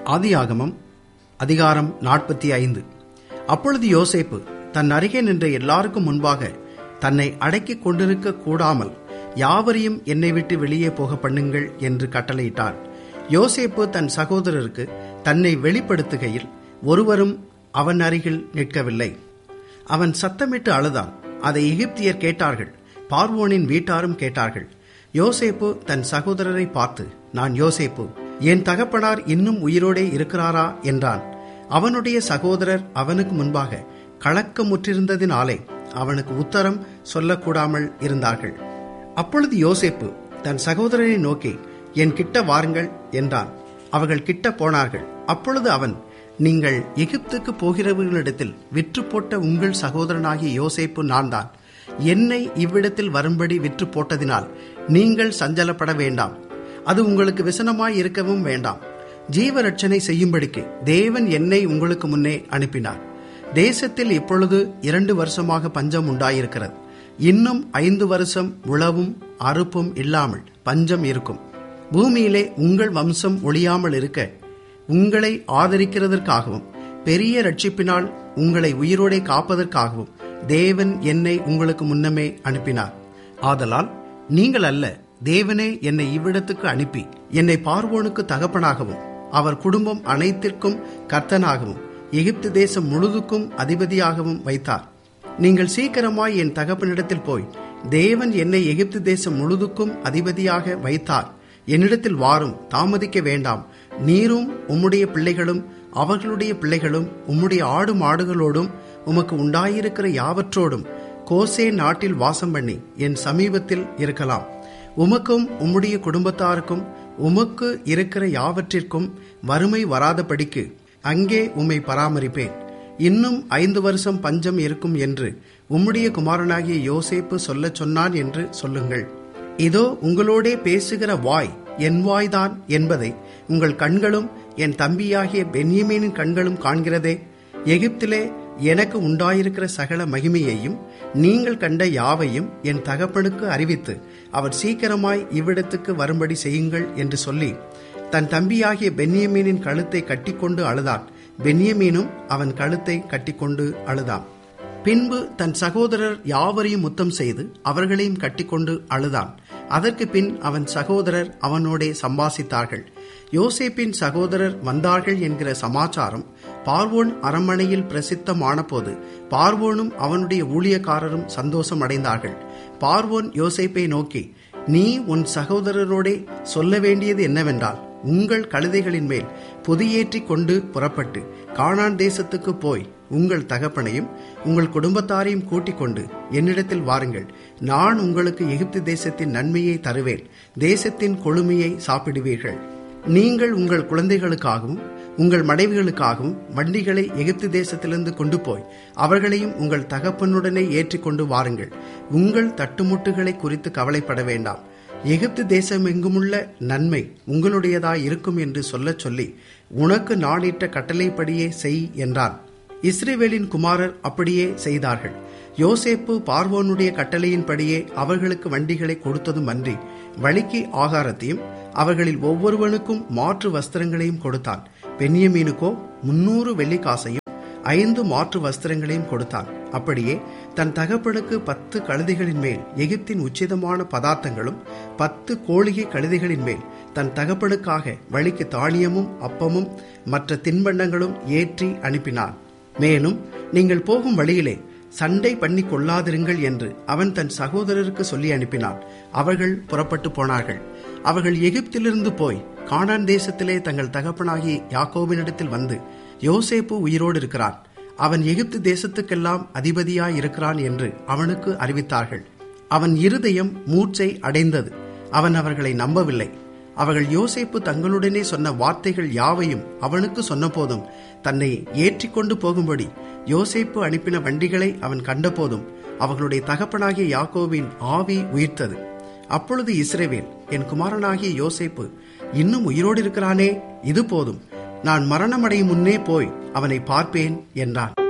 ஆதியாகமம் அதிகாரம் நாற்பத்தி ஐந்து அப்பொழுது யோசேப்பு தன் அருகே நின்ற எல்லாருக்கும் முன்பாக தன்னை அடக்கிக் கொண்டிருக்க கூடாமல் யாவரையும் என்னை விட்டு வெளியே போக பண்ணுங்கள் என்று கட்டளையிட்டான் யோசேப்பு தன் சகோதரருக்கு தன்னை வெளிப்படுத்துகையில் ஒருவரும் அவன் அருகில் நிற்கவில்லை அவன் சத்தமிட்டு அழுதான் அதை எகிப்தியர் கேட்டார்கள் பார்வோனின் வீட்டாரும் கேட்டார்கள் யோசேப்பு தன் சகோதரரை பார்த்து நான் யோசேப்பு என் தகப்பனார் இன்னும் உயிரோடே இருக்கிறாரா என்றான் அவனுடைய சகோதரர் அவனுக்கு முன்பாக கலக்கமுற்றிருந்ததினாலே அவனுக்கு உத்தரம் சொல்லக்கூடாமல் இருந்தார்கள் அப்பொழுது யோசேப்பு தன் சகோதரனை நோக்கி என் கிட்ட வாருங்கள் என்றான் அவர்கள் கிட்ட போனார்கள் அப்பொழுது அவன் நீங்கள் எகிப்துக்கு போகிறவர்களிடத்தில் விற்று போட்ட உங்கள் சகோதரனாகிய யோசேப்பு நான் தான் என்னை இவ்விடத்தில் வரும்படி விற்று போட்டதினால் நீங்கள் சஞ்சலப்பட வேண்டாம் அது உங்களுக்கு விசனமாய் இருக்கவும் வேண்டாம் ஜீவரட்சணை செய்யும்படிக்கு தேவன் என்னை உங்களுக்கு முன்னே அனுப்பினார் தேசத்தில் இப்பொழுது இரண்டு வருஷமாக பஞ்சம் உண்டாயிருக்கிறது இன்னும் ஐந்து வருஷம் உழவும் அறுப்பும் இல்லாமல் பஞ்சம் இருக்கும் பூமியிலே உங்கள் வம்சம் ஒழியாமல் இருக்க உங்களை ஆதரிக்கிறதற்காகவும் பெரிய ரட்சிப்பினால் உங்களை உயிரோடே காப்பதற்காகவும் தேவன் என்னை உங்களுக்கு முன்னமே அனுப்பினார் ஆதலால் நீங்கள் அல்ல தேவனே என்னை இவ்விடத்துக்கு அனுப்பி என்னை பார்வோனுக்கு தகப்பனாகவும் அவர் குடும்பம் அனைத்திற்கும் கர்த்தனாகவும் எகிப்து தேசம் முழுதுக்கும் அதிபதியாகவும் வைத்தார் நீங்கள் சீக்கிரமாய் என் தகப்பனிடத்தில் போய் தேவன் என்னை எகிப்து தேசம் முழுதுக்கும் அதிபதியாக வைத்தார் என்னிடத்தில் வாரும் தாமதிக்க வேண்டாம் நீரும் உம்முடைய பிள்ளைகளும் அவர்களுடைய பிள்ளைகளும் உம்முடைய ஆடு மாடுகளோடும் உமக்கு உண்டாயிருக்கிற யாவற்றோடும் கோசே நாட்டில் வாசம் பண்ணி என் சமீபத்தில் இருக்கலாம் உமக்கும் உம்முடைய குடும்பத்தாருக்கும் உமக்கு இருக்கிற யாவற்றிற்கும் வறுமை வராதபடிக்கு அங்கே உம்மை பராமரிப்பேன் இன்னும் ஐந்து வருஷம் பஞ்சம் இருக்கும் என்று உம்முடைய குமாரனாகிய யோசேப்பு சொல்லச் சொன்னான் என்று சொல்லுங்கள் இதோ உங்களோடே பேசுகிற வாய் என் வாய்தான் என்பதை உங்கள் கண்களும் என் தம்பியாகிய பென்யமீனின் கண்களும் காண்கிறதே எகிப்திலே எனக்கு உண்டாயிருக்கிற சகல மகிமையையும் நீங்கள் கண்ட யாவையும் என் தகப்பனுக்கு அறிவித்து அவர் சீக்கிரமாய் இவ்விடத்துக்கு வரும்படி செய்யுங்கள் என்று சொல்லி தன் தம்பியாகிய பென்யமீனின் கழுத்தை கட்டிக்கொண்டு அழுதான் பென்யமீனும் அவன் கழுத்தை கட்டிக்கொண்டு அழுதான் பின்பு தன் சகோதரர் யாவரையும் முத்தம் செய்து அவர்களையும் கட்டிக்கொண்டு அழுதான் அதற்கு பின் அவன் சகோதரர் அவனோடே சம்பாசித்தார்கள் யோசேப்பின் சகோதரர் வந்தார்கள் என்கிற சமாச்சாரம் பார்வோன் அரண்மனையில் பிரசித்தமான போது பார்வோனும் அவனுடைய ஊழியக்காரரும் சந்தோஷம் அடைந்தார்கள் பார்வோன் யோசேப்பை நோக்கி நீ உன் சகோதரரோடே சொல்ல வேண்டியது என்னவென்றால் உங்கள் கழுதைகளின் மேல் பொதியேற்றி கொண்டு புறப்பட்டு கானான் தேசத்துக்கு போய் உங்கள் தகப்பனையும் உங்கள் குடும்பத்தாரையும் கூட்டிக் கொண்டு என்னிடத்தில் வாருங்கள் நான் உங்களுக்கு எகிப்து தேசத்தின் நன்மையை தருவேன் தேசத்தின் கொழுமையை சாப்பிடுவீர்கள் நீங்கள் உங்கள் குழந்தைகளுக்காகவும் உங்கள் மனைவிகளுக்காகவும் வண்டிகளை எகிப்து தேசத்திலிருந்து கொண்டு போய் அவர்களையும் உங்கள் தகப்பனுடனே ஏற்றிக்கொண்டு வாருங்கள் உங்கள் தட்டுமுட்டுகளை குறித்து கவலைப்பட வேண்டாம் எகிப்து தேசமெங்குமுள்ள நன்மை உங்களுடையதாய் இருக்கும் என்று சொல்லச் சொல்லி உனக்கு நாணிட்ட கட்டளைப்படியே செய் என்றான் இஸ்ரேவேலின் குமாரர் அப்படியே செய்தார்கள் யோசேப்பு பார்வோனுடைய கட்டளையின்படியே அவர்களுக்கு வண்டிகளை கொடுத்ததும் அன்றி வழிக்கு ஆகாரத்தையும் அவர்களில் ஒவ்வொருவனுக்கும் மாற்று வஸ்திரங்களையும் கொடுத்தான் பென்யமீனுக்கோ முன்னூறு வெள்ளிக்காசையும் ஐந்து மாற்று வஸ்திரங்களையும் கொடுத்தான் அப்படியே தன் தகப்பனுக்கு பத்து கழுதைகளின் மேல் எகிப்தின் உச்சிதமான பதார்த்தங்களும் பத்து கோழிகை கழுதைகளின் மேல் தன் தகப்பனுக்காக வழிக்கு தானியமும் அப்பமும் மற்ற தின்பண்டங்களும் ஏற்றி அனுப்பினான் மேலும் நீங்கள் போகும் வழியிலே சண்டை பண்ணி கொள்ளாதிருங்கள் என்று அவன் தன் சகோதரருக்கு சொல்லி அனுப்பினான் அவர்கள் புறப்பட்டு போனார்கள் அவர்கள் எகிப்திலிருந்து போய் கானான் தேசத்திலே தங்கள் தகப்பனாகி யாக்கோபினிடத்தில் வந்து யோசேப்பு உயிரோடு இருக்கிறான் அவன் எகிப்து தேசத்துக்கெல்லாம் அதிபதியாய் இருக்கிறான் என்று அவனுக்கு அறிவித்தார்கள் அவன் இருதயம் மூச்சை அடைந்தது அவன் அவர்களை நம்பவில்லை அவர்கள் யோசேப்பு தங்களுடனே சொன்ன வார்த்தைகள் யாவையும் அவனுக்கு சொன்னபோதும் தன்னை ஏற்றிக்கொண்டு போகும்படி யோசேப்பு அனுப்பின வண்டிகளை அவன் கண்டபோதும் அவர்களுடைய தகப்பனாகிய யாக்கோவின் ஆவி உயிர்த்தது அப்பொழுது இஸ்ரேவேல் என் குமாரனாகிய யோசேப்பு இன்னும் உயிரோடு இருக்கிறானே இது போதும் நான் மரணமடையும் முன்னே போய் அவனை பார்ப்பேன் என்றான்